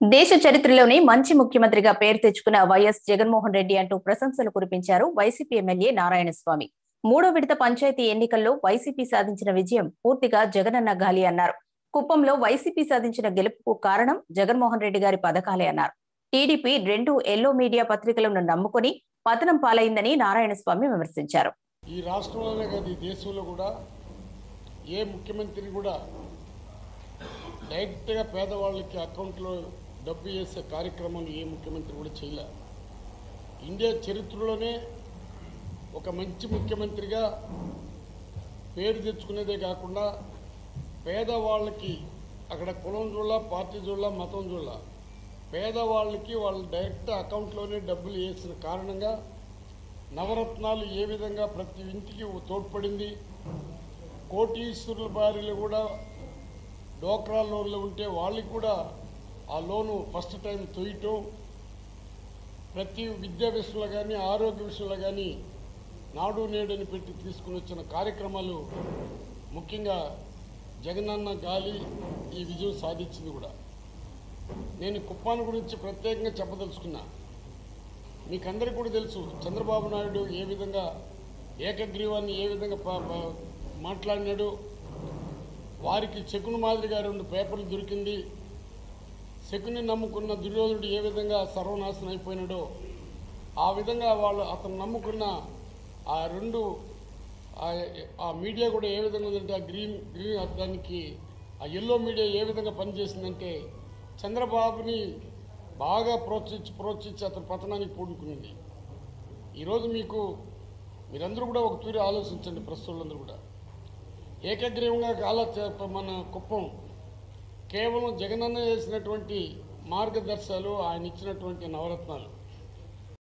దేశ చరిత్రలోనే మంచి ముఖ్యమంత్రిగా పేరు తెచ్చుకున్న వైఎస్ జగన్మోహన్ రెడ్డి అంటూ ప్రశంసలు కురిపించారు వైసీపీ ఎమ్మెల్యే నారాయణస్వామి మూడో విడత పంచాయతీ ఎన్నికల్లో వైసీపీ సాధించిన విజయం పూర్తిగా జగనన్న గాలి అన్నారు కుప్పంలో వైసీపీ సాధించిన గెలుపుకు కారణం జగన్మోహన్ రెడ్డి గారి పథకాలే అన్నారు టీడీపీ రెండు ఎల్లో మీడియా పత్రికలను నమ్ముకొని పతనం పాలైందని నారాయణస్వామి విమర్శించారు ఈ రాష్ట్రంలోనే కాదు ఈ దేశంలో కూడా ఏ ముఖ్యమంత్రి కూడా డైరెక్ట్గా పేదవాళ్ళకి అకౌంట్లో డబ్బు వేసే కార్యక్రమం ఏ ముఖ్యమంత్రి కూడా చేయలే ఇండియా చరిత్రలోనే ఒక మంచి ముఖ్యమంత్రిగా పేరు తెచ్చుకునేదే కాకుండా పేదవాళ్ళకి అక్కడ కులం చూడాల పార్టీ చూడాల మతం చూడాల పేదవాళ్ళకి వాళ్ళు డైరెక్ట్ అకౌంట్లోనే డబ్బులు వేసిన కారణంగా నవరత్నాలు ఏ విధంగా ప్రతి ఇంటికి తోడ్పడింది కోటీశ్వరుల భార్యలు కూడా డోక్రా లోన్లు ఉంటే వాళ్ళకి కూడా ఆ లోను ఫస్ట్ టైం తొయ్యటం ప్రతి విద్యా విషయంలో కానీ ఆరోగ్య విషయంలో కానీ నాడు నేడని పెట్టి తీసుకుని వచ్చిన కార్యక్రమాలు ముఖ్యంగా జగనన్న గాలి ఈ విజయం సాధించింది కూడా నేను కుప్పాన్ గురించి ప్రత్యేకంగా చెప్పదలుచుకున్నా మీకందరికీ కూడా తెలుసు చంద్రబాబు నాయుడు ఏ విధంగా ఏకగ్రీవాన్ని ఏ విధంగా ప- ప- మాట్లాడినాడు వారికి శకుని మాదిరిగా రెండు పేపర్లు దొరికింది శకుని నమ్ముకున్న దుర్యోధనుడు ఏ విధంగా సర్వనాశనం అయిపోయినాడో ఆ విధంగా వాళ్ళు అతను నమ్ముకున్న ఆ రెండు ఆ- ఆ మీడియా కూడా ఏ విధంగా ఉందంటే ఆ గ్రీన్ గ్రీన్ దానికి ఆ ఎల్లో మీడియా ఏ విధంగా పనిచేసిందంటే చంద్రబాబుని బాగా ప్రోత్సహించి ప్రోత్సహించి అతని పతనానికి పూనుకునింది ఈరోజు మీకు మీరందరూ కూడా ఒక తూరి ఆలోచించండి ప్రస్తుతులందరూ కూడా ఏకగ్రీవంగా కాల మన కుప్పం కేవలం జగనన్న చేసినటువంటి మార్గదర్శకాలు ఆయన ఇచ్చినటువంటి నవరత్నాలు